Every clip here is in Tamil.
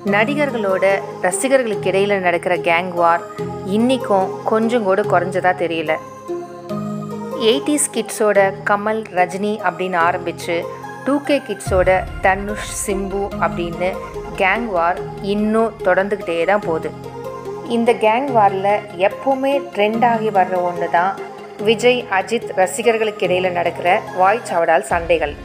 நடிகர்களோட ரசிகர்களுக்கு இடையில் நடக்கிற கேங் வார் இன்றைக்கும் கொஞ்சம் கூட குறைஞ்சதா தெரியல எயிட்டிஸ் கிட்ஸோட கமல் ரஜினி அப்படின்னு ஆரம்பித்து டூ கே கிட்ஸோட தனுஷ் சிம்பு அப்படின்னு கேங் வார் இன்னும் தொடர்ந்துக்கிட்டே தான் போகுது இந்த கேங் வாரில் எப்போவுமே ட்ரெண்ட் ஆகி வர்ற ஒன்று தான் விஜய் அஜித் ரசிகர்களுக்கு இடையில் நடக்கிற வாய் சவடால் சண்டைகள்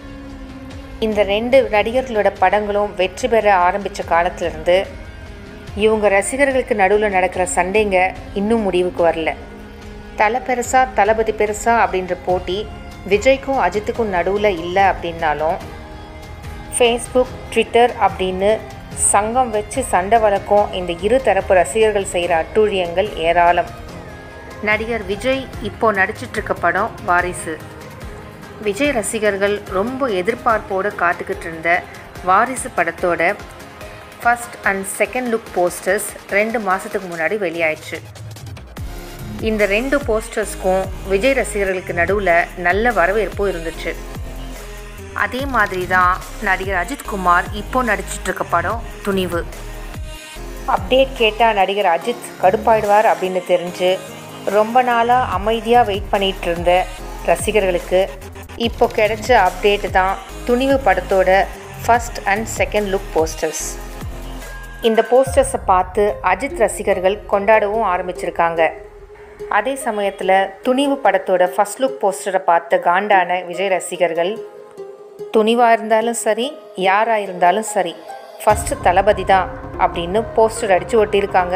இந்த ரெண்டு நடிகர்களோட படங்களும் வெற்றி பெற ஆரம்பித்த காலத்திலேருந்து இவங்க ரசிகர்களுக்கு நடுவில் நடக்கிற சண்டைங்க இன்னும் முடிவுக்கு வரல தலை பெருசா தளபதி பெருசா அப்படின்ற போட்டி விஜய்க்கும் அஜித்துக்கும் நடுவில் இல்லை அப்படின்னாலும் ஃபேஸ்புக் ட்விட்டர் அப்படின்னு சங்கம் வச்சு சண்டை வளர்க்கும் இந்த இரு தரப்பு ரசிகர்கள் செய்கிற அட்டூழியங்கள் ஏராளம் நடிகர் விஜய் இப்போ நடிச்சிட்ருக்க படம் வாரிசு விஜய் ரசிகர்கள் ரொம்ப எதிர்பார்ப்போடு காத்துக்கிட்டு இருந்த வாரிசு படத்தோட first and second look posters ரெண்டு மாதத்துக்கு முன்னாடி வெளியாயிடுச்சு இந்த ரெண்டு போஸ்டர்ஸ்க்கும் விஜய் ரசிகர்களுக்கு நடுவில் நல்ல வரவேற்பு இருந்துச்சு அதே மாதிரி தான் நடிகர் அஜித்குமார் இப்போ நடிச்சிட்ருக்க படம் துணிவு அப்டேட் கேட்டால் நடிகர் அஜித் கடுப்பாயிடுவார் அப்படின்னு தெரிஞ்சு ரொம்ப நாளாக அமைதியாக வெயிட் பண்ணிகிட்டு இருந்த ரசிகர்களுக்கு இப்போ கிடைச்ச அப்டேட் தான் துணிவு படத்தோட first and second look posters இந்த போஸ்டர்ஸை பார்த்து அஜித் ரசிகர்கள் கொண்டாடவும் ஆரம்பிச்சிருக்காங்க அதே சமயத்தில் துணிவு படத்தோட ஃபஸ்ட் லுக் போஸ்டரை பார்த்த காண்டான விஜய் ரசிகர்கள் துணிவாக இருந்தாலும் சரி யாராக இருந்தாலும் சரி ஃபஸ்ட்டு தளபதி தான் அப்படின்னு போஸ்டர் அடித்து ஒட்டியிருக்காங்க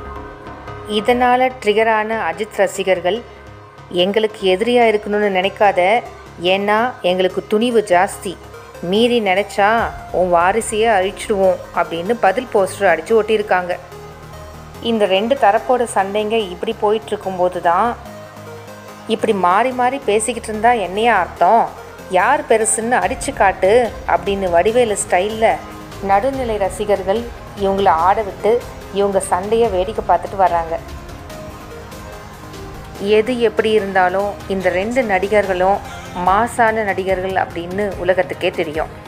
இதனால் ட்ரிகரான அஜித் ரசிகர்கள் எங்களுக்கு எதிரியாக இருக்கணும்னு நினைக்காத ஏன்னா எங்களுக்கு துணிவு ஜாஸ்தி மீறி நினச்சா உன் வாரிசையே அழிச்சிடுவோம் அப்படின்னு பதில் போஸ்டர் அடித்து ஒட்டியிருக்காங்க இந்த ரெண்டு தரப்போட சண்டைங்க இப்படி போயிட்டுருக்கும்போது தான் இப்படி மாறி மாறி பேசிக்கிட்டு இருந்தா என்னையா அர்த்தம் யார் பெருசுன்னு அடிச்சு காட்டு அப்படின்னு வடிவேலு ஸ்டைலில் நடுநிலை ரசிகர்கள் இவங்கள ஆட விட்டு இவங்க சண்டையை வேடிக்கை பார்த்துட்டு வர்றாங்க எது எப்படி இருந்தாலும் இந்த ரெண்டு நடிகர்களும் மாசான நடிகர்கள் அப்படின்னு உலகத்துக்கே தெரியும்